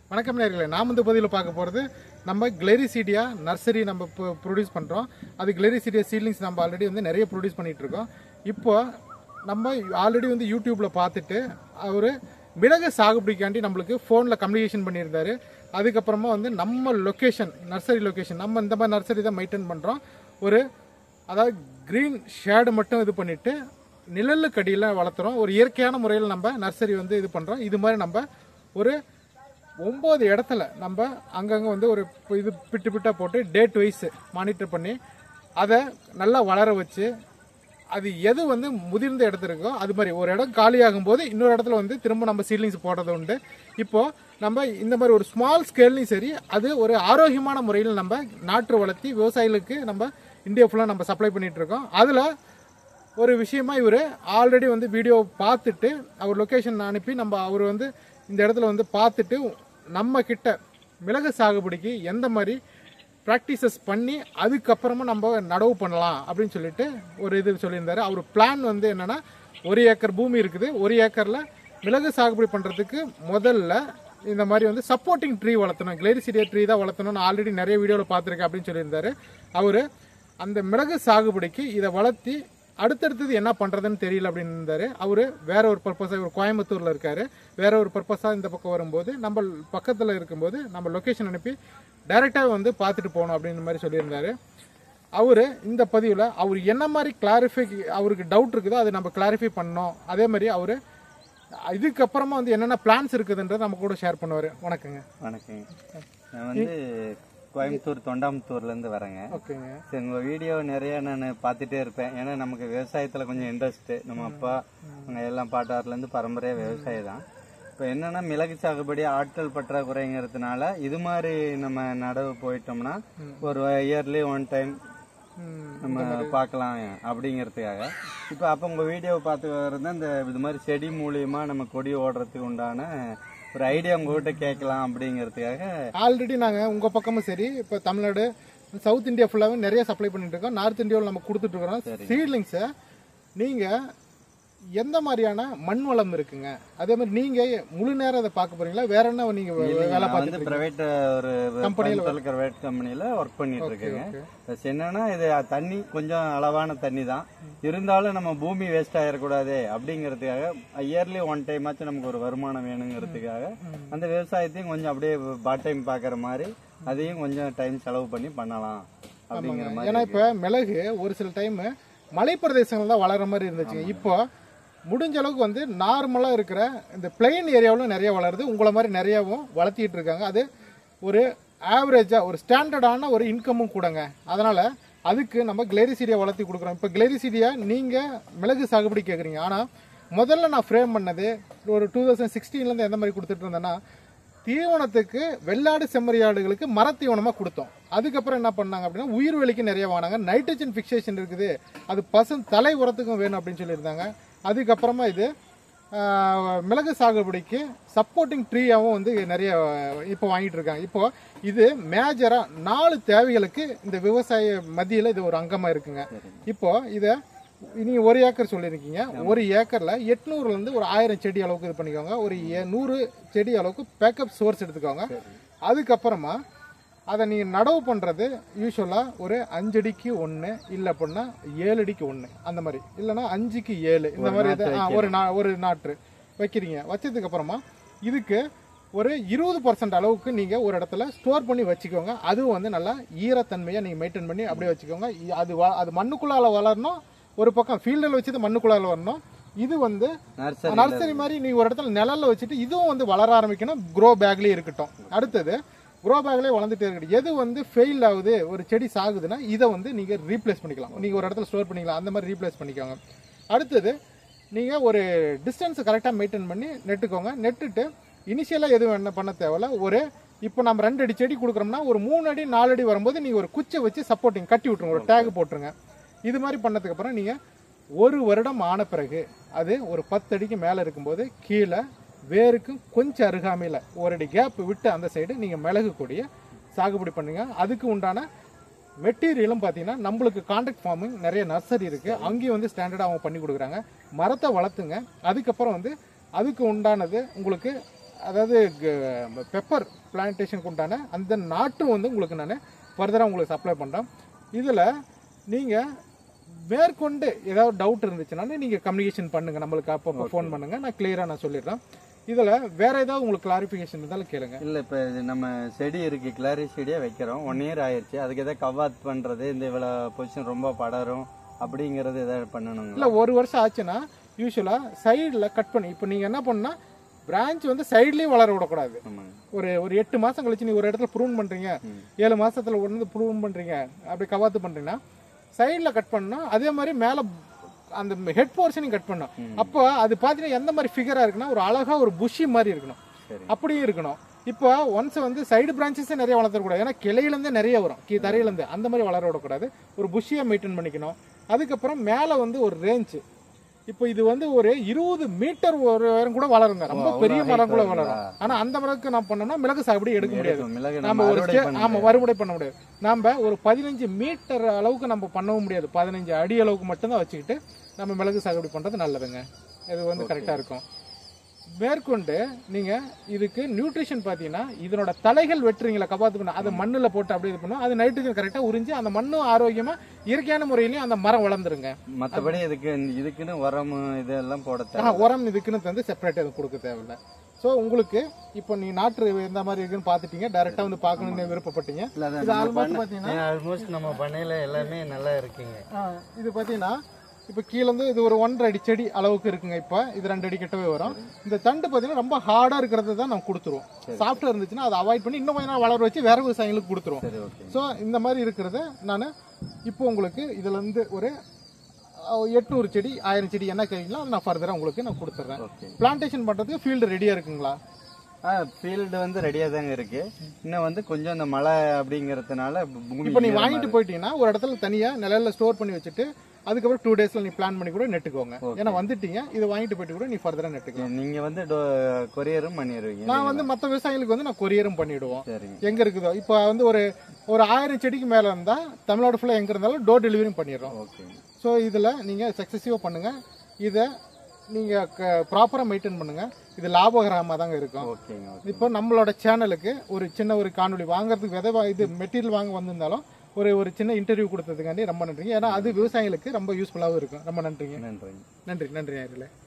வணக்கம் நேர்களே நாம் இந்த பதிவில் பார்க்க போகிறது நம்ம கிளெரிசீடியா நர்சரி நம்ம ப்ரொடியூஸ் பண்ணுறோம் அது கிளெரிசீடியா சீட்லிங்ஸ் நம்ம ஆல்ரெடி வந்து நிறைய ப்ரொடியூஸ் பண்ணிட்டு இருக்கோம் இப்போ நம்ம ஆல்ரெடி வந்து யூடியூப்பில் பார்த்துட்டு அவர் மிளகு சாகுபடிக்காண்டி நம்மளுக்கு ஃபோனில் கம்யூனிகேஷன் பண்ணியிருந்தாரு அதுக்கப்புறமா வந்து நம்ம லொக்கேஷன் நர்சரி லொக்கேஷன் நம்ம இந்த மாதிரி நர்சரி தான் மெயின்டைன் பண்ணுறோம் ஒரு அதாவது க்ரீன் ஷேடு மட்டும் இது பண்ணிட்டு நிழலுக்கு அடியில் வளர்த்துறோம் ஒரு இயற்கையான முறையில் நம்ம நர்சரி வந்து இது பண்ணுறோம் இது மாதிரி நம்ம ஒரு ஒம்பது இடத்துல நம்ம அங்கங்கே வந்து ஒரு இது பிட்டு பிட்டாக போட்டு டேட் வைஸ் மானிட்டர் பண்ணி அதை நல்லா வளர வச்சு அது எது வந்து முதிர்ந்த இடத்துல இருக்கோ அது மாதிரி ஒரு இடம் காலியாகும் போது இன்னொரு இடத்துல வந்து திரும்ப நம்ம சீலிங்ஸ் போடுறது உண்டு இப்போ நம்ம இந்த மாதிரி ஒரு ஸ்மால் ஸ்கேல்லையும் சரி அது ஒரு ஆரோக்கியமான முறையில் நம்ம நாற்று வளர்த்தி விவசாயிகளுக்கு நம்ம இந்தியா ஃபுல்லாக நம்ம சப்ளை பண்ணிட்டு இருக்கோம் அதில் ஒரு விஷயமா இவர் ஆல்ரெடி வந்து வீடியோ பார்த்துட்டு அவர் லொக்கேஷன் அனுப்பி நம்ம அவர் வந்து இந்த இடத்துல வந்து பார்த்துட்டு நம்ம கிட்ட மிளகு சாகுபடிக்கு எந்த மாதிரி ப்ராக்டிசஸ் பண்ணி அதுக்கப்புறமா நம்ம நடவு பண்ணலாம் அப்படின்னு சொல்லிட்டு ஒரு இது சொல்லியிருந்தாரு அவர் பிளான் வந்து என்னன்னா ஒரு ஏக்கர் பூமி இருக்குது ஒரு ஏக்கரில் மிளகு சாகுபடி பண்ணுறதுக்கு முதல்ல இந்த மாதிரி வந்து சப்போர்ட்டிங் ட்ரீ வளர்த்தணும் கிளேரிசிடியா ட்ரீ தான் வளர்த்தணும்னு ஆல்ரெடி நிறைய வீடியோவில் பார்த்துருக்கேன் அப்படின்னு சொல்லியிருந்தாரு அவர் அந்த மிளகு சாகுபடிக்கு இதை வளர்த்தி அடுத்தடுத்தது என்ன பண்ணுறதுன்னு தெரியல அப்படின்னு இருந்தாரு அவர் வேற ஒரு பர்பஸாக இவர் கோயம்புத்தூரில் இருக்காரு வேற ஒரு பர்பஸாக இந்த பக்கம் வரும்போது நம்ம பக்கத்தில் இருக்கும்போது நம்ம லொக்கேஷன் அனுப்பி டைரெக்டாக வந்து பார்த்துட்டு போகணும் அப்படின்ற மாதிரி சொல்லியிருந்தாரு அவர் இந்த பதிவில் அவர் என்ன மாதிரி கிளாரிஃபை அவருக்கு டவுட் இருக்குதோ அதை நம்ம கிளாரிஃபை பண்ணோம் அதே மாதிரி அவர் இதுக்கப்புறமா வந்து என்னென்ன பிளான்ஸ் இருக்குதுன்றதை நம்ம கூட ஷேர் பண்ணுவார் வணக்கங்க வணக்கங்க நான் வந்து கோயம்புத்தூர் தொண்டாமுத்தூர்லேருந்து வரேங்க ஓகேங்க சரி உங்கள் வீடியோ நிறைய நான் பார்த்துட்டே இருப்பேன் ஏன்னா நமக்கு விவசாயத்தில் கொஞ்சம் இன்ட்ரெஸ்ட்டு நம்ம அப்பா அவங்க எல்லாம் பாட்டார்லேருந்து பரம்பரையாக விவசாயம் தான் இப்போ என்னன்னா மிளகு சாகுபடி ஆட்கள் பற்றாக்குறைங்கிறதுனால இது மாதிரி நம்ம நடவு போயிட்டோம்னா ஒரு இயர்லி ஒன் டைம் ம், நம்ம பார்க்கலாம் அப்படிங்கிறதுக்காக இப்போ அப்போ உங்கள் வீடியோவை பார்த்து வரது இந்த இது மாதிரி செடி மூலியமா நம்ம கொடி ஓடுறதுக்கு உண்டான ஒரு ஐடியா உங்ககிட்ட கேட்கலாம் அப்படிங்கிறதுக்காக ஆல்ரெடி நாங்கள் உங்கள் பக்கமும் சரி இப்போ தமிழ்நாடு சவுத் இந்தியா ஃபுல்லாகவே நிறைய சப்ளை பண்ணிட்டு இருக்கோம் நார்த் இந்தியாவில் நம்ம கொடுத்துட்டு இருக்கிறோம் சீட்லிங்ஸை நீங்கள் எந்த மாதிரியான மண் வளம் இருக்குங்க அதே மாதிரி நீங்கள் முழு நேரம் அதை பார்க்க போறீங்களா வேற என்ன நீங்கள் வேலை நான் வந்து பார்த்துட்டு பிரைவேட் ஒரு பிரைவேட் கம்பெனில ஒர்க் பண்ணிட்டு இருக்கேங்க Plus என்னன்னா இது தண்ணி கொஞ்சம் அளவான தண்ணி தான் இருந்தாலும் நம்ம பூமி வேஸ்ட் ஆயிடக்கூடாது அப்படிங்கிறதுக்காக இயர்லி ஒன் டைம் ஆச்சும் நமக்கு ஒரு வருமானம் வேணுங்கிறதுக்காக அந்த விவசாயத்தையும் கொஞ்சம் அப்படியே பார்ட் டைம் பார்க்குற மாதிரி அதையும் கொஞ்சம் டைம் செலவு பண்ணி பண்ணலாம் அப்படிங்கிற மாதிரி ஏன்னா இப்போ மிளகு ஒரு சில டைம் மலைப்பிரதேசங்கள் தான் வளர்ற மாதிரி இருந்துச்சுங்க இப்போ முடிஞ்ச அளவுக்கு வந்து நார்மலாக இருக்கிற இந்த பிளெயின் ஏரியாவிலும் நிறைய வளருது உங்களை மாதிரி நிறையாவும் வளர்த்திட்டு இருக்காங்க அது ஒரு ஆவரேஜாக ஒரு ஸ்டாண்டர்டான ஒரு இன்கமும் கூடங்க அதனால் அதுக்கு நம்ம கிளேரிசீடியா வளர்த்தி கொடுக்குறோம் இப்போ கிளேரிசீடியா நீங்கள் மிளகு சாகுபடி கேட்குறீங்க ஆனால் முதல்ல நான் ஃப்ரேம் பண்ணது ஒரு டூ தௌசண்ட் சிக்ஸ்டீன்லேருந்து எந்த மாதிரி கொடுத்துட்டு இருந்தேன்னா தீவனத்துக்கு வெள்ளாடு செம்மறியாடுகளுக்கு மரத்தீவனமா கொடுத்தோம் அதுக்கப்புறம் என்ன பண்ணாங்க அப்படின்னா உயிர் வெளிக்கு நிறைய வாங்கினாங்க நைட்ரஜன் ஃபிக்சேஷன் இருக்குது அது பசு தலை உரத்துக்கும் வேணும் அப்படின்னு சொல்லியிருந்தாங்க அதுக்கப்புறமா இது ஆஹ், மிளகு சாகுபடிக்கு சப்போர்ட்டிங் ட்ரீயாவும் வந்து நிறைய இப்போ வாங்கிட்டு இருக்காங்க இப்போ இது மேஜரா நாலு தேவைகளுக்கு இந்த விவசாய மத்தியில் இது ஒரு அங்கமா இருக்குங்க இப்போ இதை நீங்க ஒரு ஏக்கர் சொல்லியிருக்கீங்க ஒரு ஏக்கர்ல எட்நூறுல இருந்து ஒரு ஆயிரம் செடி அளவுக்கு இது பண்ணிக்கோங்க ஒரு எ- நூறு செடி அளவுக்கு பேக்கப் சோர்ஸ் எடுத்துக்கோங்க அதுக்கப்புறமா அதை நீங்க நடவு பண்றது யூஸ்வலா ஒரு அஞ்சடிக்கு ஒன்று இல்லை அப்படின்னா ஏழு அடிக்கு ஒன்று அந்த மாதிரி இல்லைன்னா அஞ்சுக்கு ஏழு இந்த மாதிரி இது- ஆ, ஒரு நா ஒரு நாற்று வைக்கிறீங்க வச்சதுக்கு அப்புறமா இதுக்கு ஒரு இருபது பர்சன்ட் அளவுக்கு நீங்க ஒரு இடத்துல ஸ்டோர் பண்ணி வச்சுக்கோங்க அதுவும் வந்து நல்லா ஈரத்தன்மையை நீங்க மெயின்டைன் பண்ணி அப்படியே வச்சுக்கோங்க இ- அது வ- அது மண்ணுக்குள்ளால வளரணும் ஒரு பக்கம் ஃபீல்டில் வச்சது மண்ணுக்குள்ளால வரணும் இது வந்து நர்சரி நர்சரி மாதிரி நீங்க ஒரு இடத்துல நிழல்ல வச்சுட்டு இதுவும் வந்து வளர ஆரம்பிக்கணும் க்ரோ பேக்லயே இருக்கட்டும் அடுத்தது க்ரோ பேக்லயே வளர்ந்துட்டே இருக்கட்டும் எது வந்து ஃபெயில் ஆகுது ஒரு செடி சாகுதுன்னா இதை வந்து நீங்க ரீப்ளேஸ் பண்ணிக்கலாம் நீங்க ஒரு இடத்துல ஸ்டோர் பண்ணிக்கலாம் அந்த மாதிரி ரீப்ளேஸ் பண்ணிக்கோங்க அடுத்தது நீங்க ஒரு டிஸ்டன்ஸ் கரெக்டாக மெயின்டைன் பண்ணி நெட்டுக்கோங்க நெட்டுட்டு இனிஷியலாக எதுவும் என்ன பண்ண தேவையில்ல ஒரு இப்போ நம்ம ரெண்டு அடி செடி கொடுக்குறோம்னா ஒரு மூணு அடி நாலு அடி வரும்போது நீங்க ஒரு குச்சை வச்சு சப்போர்ட்டிங் கட்டி விட்டுருங்க ஒரு டேக் போட்டுருங்க இது மாதிரி பண்ணதுக்கு அப்புறம் நீங்க ஒரு வருடம் ஆன பிறகு அது ஒரு பத்து அடிக்கு மேலே இருக்கும்போது கீழே வேருக்கும் கொஞ்சம் அருகாமையில் ஒரு அடி கேப் விட்டு அந்த சைடு நீங்கள் மிளகு கொடியை சாகுபடி பண்ணுங்க அதுக்கு உண்டான மெட்டீரியலும் பார்த்தீங்கன்னா நம்மளுக்கு கான்ட்ராக்ட் ஃபார்மிங் நிறைய நர்சரி இருக்கு அங்கேயும் வந்து ஸ்டாண்டர்டாக அவங்க பண்ணி கொடுக்குறாங்க மரத்தை வளர்த்துங்க அதுக்கப்புறம் வந்து அதுக்கு உண்டானது உங்களுக்கு அதாவது பெப்பர் பிளான்டேஷனுக்கு உண்டான அந்த நாட்டும் வந்து உங்களுக்கு நான் ஃபர்தராக உங்களுக்கு சப்ளை பண்ணுறேன் இதில் நீங்கள் மேற்கொண்டு ஏதாவது டவுட் இருந்துச்சுனாலும் நீங்கள் கம்யூனிகேஷன் பண்ணுங்கள் நம்மளுக்கு அப்பப்போ ஃபோன் பண்ணுங்கள் நான் கிளியராக நான் சொல்லிடுறேன் இதில் வேற ஏதாவது உங்களுக்கு கிளாரிஃபிகேஷன் இருந்தாலும் கேளுங்க இல்ல இப்ப இது நம்ம செடி இருக்கு கிளாரி செடியா வைக்கிறோம் ஒன் இயர் ஆயிருச்சு அதுக்கு எதாவது கவாத் பண்றது இந்த இவ்வளவு பொசிஷன் ரொம்ப படரும் அப்படிங்கறது ஏதாவது பண்ணணுங்களா இல்லை ஒரு வருஷம் ஆச்சுன்னா யூஸ்வலாக சைடில் கட் பண்ணி இப்போ நீங்கள் என்ன பண்ணா பிரான்ச் வந்து சைட்லேயும் வளர விடக்கூடாது ஆமாங்க ஒரு ஒரு எட்டு மாதம் கழிச்சு நீங்கள் ஒரு இடத்துல ப்ரூன் பண்ணுறீங்க ம். ஏழு மாசத்துல ஒன்று ப்ரூன் பண்ணுறீங்க அப்படி கவாத்து பண்ணுறீங்கன்னா சைடில் கட் பண்ணா அதே மாதிரி மேலே அந்த ஹெட் போர்ஷனையும் கட் பண்ணணும் ம். அப்போ அது பார்த்தீங்கன்னா எந்த மாதிரி ஃபிகராக இருக்குன்னா ஒரு அழகாக ஒரு புஷி மாதிரி இருக்கணும் சரி அப்படியும் இருக்கணும் இப்போ ஒன்ஸ் வந்து சைடு பிரான்ச்சஸே நிறைய வளர்த்தக்கூடாது ஏன்னா கிளையிலேருந்தே நிறைய வரும் கீ தரையிலேருந்து அந்த மாதிரி வளர விடக்கூடாது ஒரு புஷியாக மெயின்டைன் பண்ணிக்கணும் அதுக்கப்புறம் மேலே வந்து ஒரு ரேஞ்சு இப்போ இது வந்து ஒரு இருபது மீட்டர் ஒரு உயரம் கூட வளருங்க ரொம்ப அவ்வளவு பெரிய height மரம் கூட வருங்களா? வளரும் ஆனா அந்த மரத்துக்கு நான் பண்ணோம்னா மிளகு சாகுபடி எடுக்க முடியாது எடுக்கும். மிளகு நம்ம நம்ம ஒரு அறுவடை ஸ்டே பண்ண ஆமா மறுபடி பண்ண முடியாது நாம ஒரு பதினஞ்சு மீட்டர் அளவுக்கு நம்ம பண்ணவும் முடியாது பதினஞ்சு அடி அளவுக்கு மட்டும்தான் வச்சுக்கிட்டு நம்ம மிளகு சாகுபடி பண்றது நல்லதுங்க இது வந்து கரெக்டா இருக்கும் மேற்கொண்டு நீங்க இதுக்கு நியூட்ரிஷன் பாத்தீங்கன்னா இதனோட தலைகள் வெட்டுறீங்களா கபாத்து பண்ண அதை மண்ணுல போட்டு அப்படியே இது பண்ணும் அது நைட்ரஜன் கரெக்டா உறிஞ்சு அந்த மண்ணும் ஆரோக்கியமா இயற்கையான முறையிலயும் அந்த மரம் வளர்ந்துருங்க மத்தபடி இதுக்கு இதுக்குன்னு உரம் இதெல்லாம் போட தேவை ஆஹா, உரம் இதுக்குன்னு தந்து செப்பரேட் எதுவும் கொடுக்க தேவையில்ல ஸோ உங்களுக்கு இப்போ நீ நாற்று எந்த மாதிரி இருக்குன்னு பார்த்துட்டீங்க டைரக்டா வந்து பார்க்கணும்னு விருப்பப்பட்டீங்க இல்ல, அதான் இது நம்ம ஆல்மோஸ்ட் பண்ண- பார்த்தீங்கன்னா ஆல்மோஸ்ட் நம்ம பண்ணையில எல்லாமே நல்லா இருக்குங்க ஆ, இது பார்த்தீங்கன்னா இப்போ கீழே இருந்து இது ஒரு ஒன்றரை அடி செடி அளவுக்கு இருக்குங்க இப்போ இது ரெண்டு அடி கிட்டவே வரும் இந்த தண்டு பார்த்தீங்கன்னா ரொம்ப ஹார்டாக இருக்கிறது தான் நம்ம கொடுத்துருவோம் சாஃப்டாக இருந்துச்சுன்னா அதை அவாய்ட் பண்ணி இன்னும் கொஞ்ச நாள் வளர வச்சு வேற விவசாயிகளுக்கு கொடுத்துருவோம் சரி ஓகே ஸோ இந்த மாதிரி இருக்கிறத நான் இப்போ உங்களுக்கு இதுல இருந்து ஒரு அஹ், எட்நூறு செடி ஆயிரம் செடி என்ன கேட்குங்களோ அதை நான் ஃபர்தராக உங்களுக்கு நான் கொடுத்துட்றேன் ஓகே பிளான்டேஷன் பண்ணுறதுக்கு ஃபீல்டு ரெடியாக இருக்குங்களா ஆ ஃபீல்டு வந்து ரெடியா தாங்க இருக்கு இன்னும் வந்து கொஞ்சம் இந்த மழை அப்படிங்கறதுனால பூமி இப்போ நீ ஈரமா வாங்கிட்டு போயிட்டீங்கன்னா ஒரு இடத்துல தனியாக நிழல்ல ஸ்டோர் பண்ணி வச்சுட்டு அதுக்கப்புறம் டூ டேஸ்ல நீ பிளான் பண்ணி கூட நெட்டுக்கோங்க ஏன்னா வந்துட்டீங்க இதை வாங்கிட்டு போயிட்டு கூட நீ ஃபர்தராக நெட்டுக்கலாம் இருக்கு. நீங்க வந்து கொரியரும் பண்ணிடுவீங்க நான் வந்து மற்ற விவசாயிகளுக்கு வந்து நான் கொரியரும் பண்ணிடுவோம் சரிங்க எங்க இருக்குதோ இப்போ வந்து ஒரு ஒரு ஆயிரம் செடிக்கு மேல இருந்தா தமிழ்நாடு ஃபுல்லா எங்க இருந்தாலும் டோர் டெலிவரியும் பண்ணிடுறோம் ஓகே ஸோ இதில் நீங்கள் சக்ஸஸிவாக பண்ணுங்கள் இதை நீங்கள் ப்ராப்பராக மெயின்டைன் பண்ணுங்கள் இது லாபகரமாக தாங்க இருக்கும் ஓகேங்க ஓகே இப்போ நம்மளோட சேனலுக்கு ஒரு சின்ன ஒரு காணொளி வாங்குறதுக்கு விதை வா- இது மெட்டீரியல் வாங்க வந்திருந்தாலும் ஒரு ஒரு சின்ன இன்டர்வியூ கொடுத்ததுக்காண்டி ரொம்ப நன்றிங்க ஏன்னா அது விவசாயிகளுக்கு ரொம்ப யூஸ்ஃபுல்லாகவும் இருக்கும் ரொம்ப நன்றிங்க நன்றிங்க நன்றி நன்றி நேயர்களே